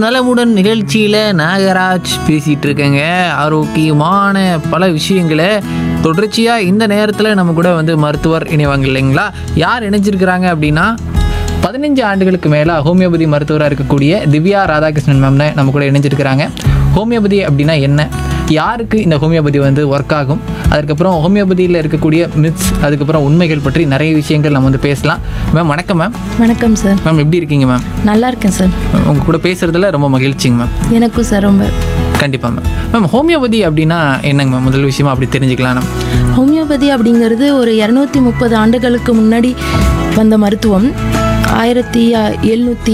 நலமுடன் நிகழ்ச்சியில் நாகராஜ் பேசிகிட்டு இருக்கேங்க ஆரோக்கியமான பல விஷயங்களை தொடர்ச்சியாக இந்த நேரத்தில் நம்ம கூட வந்து மருத்துவர் இணைவாங்க இல்லைங்களா யார் இணைஞ்சிருக்கிறாங்க அப்படின்னா பதினஞ்சு ஆண்டுகளுக்கு மேலே ஹோமியோபதி மருத்துவராக இருக்கக்கூடிய திவ்யா ராதாகிருஷ்ணன் மேம் தான் நம்ம கூட இணைஞ்சிருக்கிறாங்க ஹோமியோபதி அப்படின்னா என்ன யாருக்கு இந்த ஹோமியோபதி வந்து ஒர்க் ஆகும் அதுக்கப்புறம் ஹோமியோபதியில் இருக்கக்கூடிய மித்ஸ் அதுக்கப்புறம் உண்மைகள் பற்றி நிறைய விஷயங்கள் நம்ம வந்து பேசலாம் மேம் வணக்கம் மேம் வணக்கம் சார் மேம் எப்படி இருக்கீங்க மேம் நல்லா இருக்கேன் சார் உங்க கூட பேசுறதுல ரொம்ப மகிழ்ச்சிங்க மேம் எனக்கும் சார் ரொம்ப கண்டிப்பாக மேம் மேம் ஹோமியோபதி அப்படின்னா என்னங்க மேம் முதல் விஷயமா அப்படி தெரிஞ்சுக்கலாம் நம்ம ஹோமியோபதி அப்படிங்கிறது ஒரு இரநூத்தி முப்பது ஆண்டுகளுக்கு முன்னாடி வந்த மருத்துவம் ஆயிரத்தி எழுநூற்றி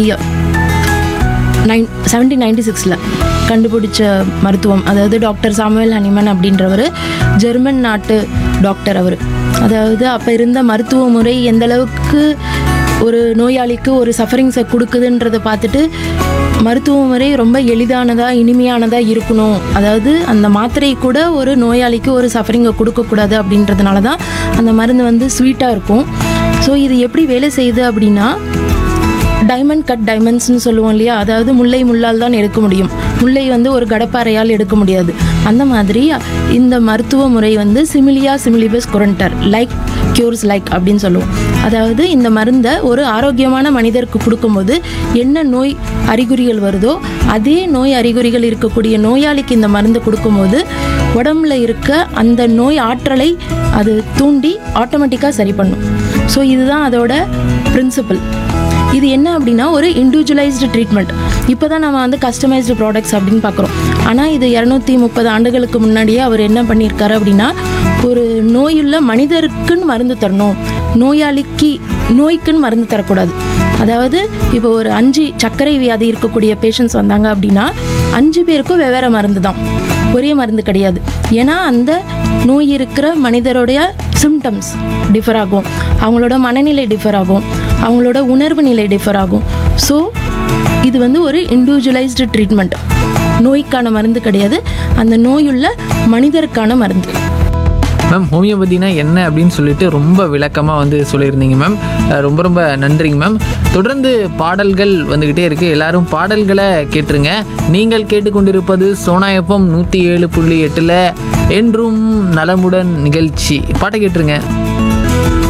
நைன் செவன்டீன் நைன்டி சிக்ஸில் கண்டுபிடிச்ச மருத்துவம் அதாவது டாக்டர் சாமுவேல் ஹனிமன் அப்படின்றவர் ஜெர்மன் நாட்டு டாக்டர் அவர் அதாவது அப்போ இருந்த மருத்துவ முறை எந்த அளவுக்கு ஒரு நோயாளிக்கு ஒரு சஃபரிங்ஸை கொடுக்குதுன்றதை பார்த்துட்டு மருத்துவ முறை ரொம்ப எளிதானதாக இனிமையானதாக இருக்கணும் அதாவது அந்த மாத்திரை கூட ஒரு நோயாளிக்கு ஒரு சஃபரிங்கை கொடுக்கக்கூடாது அப்படின்றதுனால தான் அந்த மருந்து வந்து ஸ்வீட்டாக இருக்கும் ஸோ இது எப்படி வேலை செய்யுது அப்படின்னா டைமண்ட் கட் டைமண்ட்ஸ்னு சொல்லுவோம் இல்லையா அதாவது முல்லை முள்ளால் தான் எடுக்க முடியும் முல்லை வந்து ஒரு கடப்பாறையால் எடுக்க முடியாது அந்த மாதிரி இந்த மருத்துவ முறை வந்து சிமிலியா சிமிலிபஸ் குரண்டர் லைக் கியூர்ஸ் லைக் அப்படின்னு சொல்லுவோம் அதாவது இந்த மருந்தை ஒரு ஆரோக்கியமான மனிதருக்கு கொடுக்கும்போது என்ன நோய் அறிகுறிகள் வருதோ அதே நோய் அறிகுறிகள் இருக்கக்கூடிய நோயாளிக்கு இந்த மருந்தை கொடுக்கும்போது உடம்புல இருக்க அந்த நோய் ஆற்றலை அது தூண்டி ஆட்டோமேட்டிக்காக சரி பண்ணும் ஸோ இதுதான் அதோட பிரின்சிபல் இது என்ன அப்படின்னா ஒரு இண்டிவிஜுவலைஸ்டு ட்ரீட்மெண்ட் இப்போ தான் நம்ம வந்து கஸ்டமைஸ்டு ப்ராடக்ட்ஸ் அப்படின்னு பார்க்குறோம் ஆனால் இது இரநூத்தி முப்பது ஆண்டுகளுக்கு முன்னாடியே அவர் என்ன பண்ணியிருக்காரு அப்படின்னா ஒரு நோயுள்ள மனிதருக்குன்னு மருந்து தரணும் நோயாளிக்கு நோய்க்குன்னு மருந்து தரக்கூடாது அதாவது இப்போ ஒரு அஞ்சு சர்க்கரை வியாதி இருக்கக்கூடிய பேஷண்ட்ஸ் வந்தாங்க அப்படின்னா அஞ்சு பேருக்கும் வெவ்வேறு மருந்து தான் ஒரே மருந்து கிடையாது ஏன்னா அந்த நோய் இருக்கிற மனிதருடைய சிம்டம்ஸ் டிஃபர் ஆகும் அவங்களோட மனநிலை டிஃபர் ஆகும் அவங்களோட உணர்வு நிலை டிஃபர் ஆகும் ஸோ இது வந்து ஒரு இண்டிவிஜுவலைஸ்டு ட்ரீட்மெண்ட் நோய்க்கான மருந்து கிடையாது அந்த நோயுள்ள மனிதருக்கான மருந்து மேம் ஹோமியோபதினா என்ன அப்படின்னு சொல்லிட்டு ரொம்ப விளக்கமாக வந்து சொல்லியிருந்தீங்க மேம் அஹ் ரொம்ப ரொம்ப நன்றிங்க மேம் தொடர்ந்து பாடல்கள் வந்துக்கிட்டே இருக்கு எல்லாரும் பாடல்களை கேட்டுருங்க நீங்கள் கேட்டுக்கொண்டிருப்பது சோனா எஃப்எம் நூற்றி ஏழு புள்ளி எட்டில் என்றும் நலமுடன் நிகழ்ச்சி பாட்டை கேட்டுருங்க